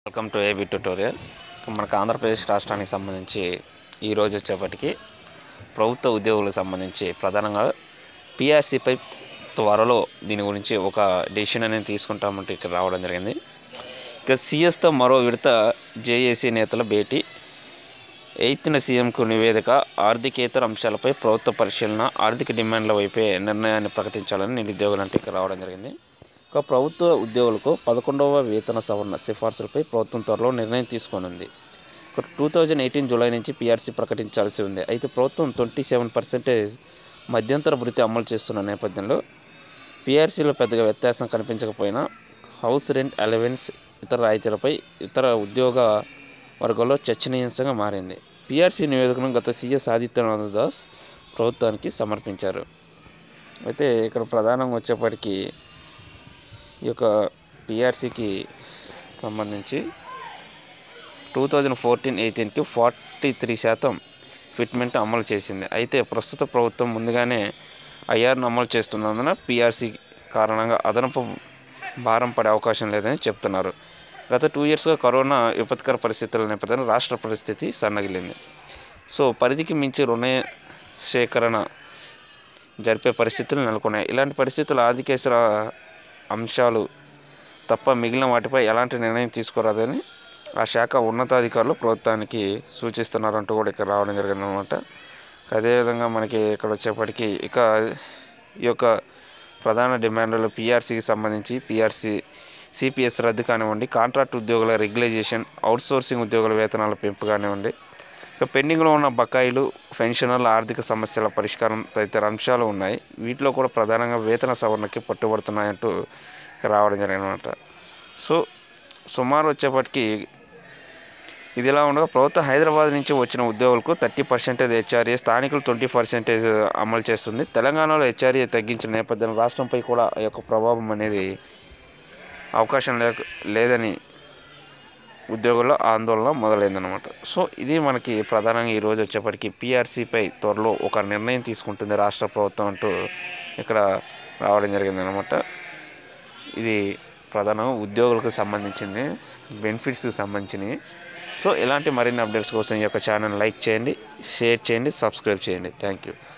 welcome to AB tutorial మనకు ఆంధ్రప్రదేశ్ రాష్ట్రానికి సంబంధించి ఈరోజు వచ్చేప్పటికి ప్రభుత్వ ఉద్యోగులకు సంబంధించి ప్రధానంగా పిఆర్సీపై త్వరలో దీని గురించి ఒక డెసిషన్ అనేది తీసుకుంటామంటే ఇక్కడ రావడం జరిగింది ఇక సీఎస్తో మరో విడత జేఏసీ నేతల భేటీ ఎయిత్న సీఎంకు నివేదిక ఆర్థికేతర అంశాలపై ప్రభుత్వ పరిశీలన ఆర్థిక డిమాండ్ల వైపే నిర్ణయాన్ని ప్రకటించాలని నిరుద్యోగులు అంటే ఇక్కడ రావడం జరిగింది ఇక ప్రభుత్వ ఉద్యోగులకు పదకొండవ వేతన సవరణ సిఫార్సులపై ప్రభుత్వం త్వరలో నిర్ణయం తీసుకోనుంది ఇక టూ థౌజండ్ ఎయిటీన్ జూలై నుంచి పీఆర్సీ ప్రకటించాల్సి ఉంది అయితే ప్రభుత్వం ట్వంటీ సెవెన్ పర్సెంటేజ్ మధ్యంతర వృత్తి అమలు చేస్తున్న నేపథ్యంలో పీఆర్సీలో పెద్దగా వ్యత్యాసం కనిపించకపోయినా హౌస్ రెంట్ అలవెన్స్ ఇతర రాయితీలపై ఇతర ఉద్యోగ వర్గంలో చర్చనీయాంశంగా మారింది పీఆర్సీ నివేదికను గత సీఎస్ ఆదిత్యనాథ్ దాస్ ప్రభుత్వానికి సమర్పించారు అయితే ఇక్కడ ప్రధానంగా వచ్చేప్పటికీ ఈ యొక్క పిఆర్సీకి సంబంధించి టూ థౌజండ్ ఫోర్టీన్ ఎయిటీన్కి ఫార్టీ త్రీ శాతం ఫిట్మెంట్ అమలు చేసింది అయితే ప్రస్తుత ప్రభుత్వం ముందుగానే ఐఆర్ను అమలు చేస్తున్నందున పిఆర్సీ కారణంగా అదనపు భారం పడే అవకాశం లేదని చెప్తున్నారు గత టూ ఇయర్స్గా కరోనా విపత్కర పరిస్థితుల నేపథ్యంలో రాష్ట్ర పరిస్థితి సన్నగిలింది సో పరిధికి మించి రుణ సేకరణ జరిపే పరిస్థితులు నెలకొన్నాయి ఇలాంటి పరిస్థితులు ఆర్థికేశ్వర అంశాలు తప్ప మిగిలిన వాటిపై ఎలాంటి నిర్ణయం తీసుకోరాదని ఆ శాఖ ఉన్నతాధికారులు ప్రభుత్వానికి సూచిస్తున్నారంటూ కూడా ఇక్కడ రావడం జరిగింది అనమాట అదేవిధంగా మనకి ఇక్కడ వచ్చేప్పటికీ ఇక ఈ యొక్క ప్రధాన డిమాండ్లు పిఆర్సీకి సంబంధించి పిఆర్సీ సిపిఎస్ రద్దు కానివ్వండి కాంట్రాక్ట్ ఉద్యోగుల రెగ్యులైజేషన్ అవుట్సోర్సింగ్ ఉద్యోగుల వేతనాల పెంపు కానివ్వండి ఇక పెండింగ్లో ఉన్న బకాయిలు పెన్షనర్ల ఆర్థిక సమస్యల పరిష్కారం తదితర అంశాలు ఉన్నాయి వీటిలో కూడా ప్రధానంగా వేతన సవరణకి పట్టుబడుతున్నాయంటూ ఇక్కడ రావడం జరిగిందన్నమాట సో సుమారు వచ్చేప్పటికి ఇది ఇలా ఉండగా ప్రభుత్వం హైదరాబాద్ నుంచి వచ్చిన ఉద్యోగులకు థర్టీ పర్సెంటేజ్ హెచ్ఆర్ఏ స్థానికులు ట్వంటీ పర్సెంటేజ్ అమలు చేస్తుంది తెలంగాణలో హెచ్ఆర్ఏ తగ్గించిన నేపథ్యంలో రాష్ట్రంపై కూడా ఆ యొక్క ప్రభావం అనేది అవకాశం లేక లేదని ఉద్యోగుల్లో ఆందోళన మొదలైందనమాట సో ఇది మనకి ప్రధానంగా ఈరోజు వచ్చేప్పటికి పిఆర్సీపై త్వరలో ఒక నిర్ణయం తీసుకుంటుంది రాష్ట్ర ప్రభుత్వం అంటూ ఇక్కడ రావడం జరిగిందనమాట ఇది ప్రధానంగా ఉద్యోగులకు సంబంధించింది బెనిఫిట్స్కి సంబంధించినవి సో ఇలాంటి మరిన్ని అప్డేట్స్ కోసం ఈ యొక్క ఛానల్ లైక్ చేయండి షేర్ చేయండి సబ్స్క్రైబ్ చేయండి థ్యాంక్ యూ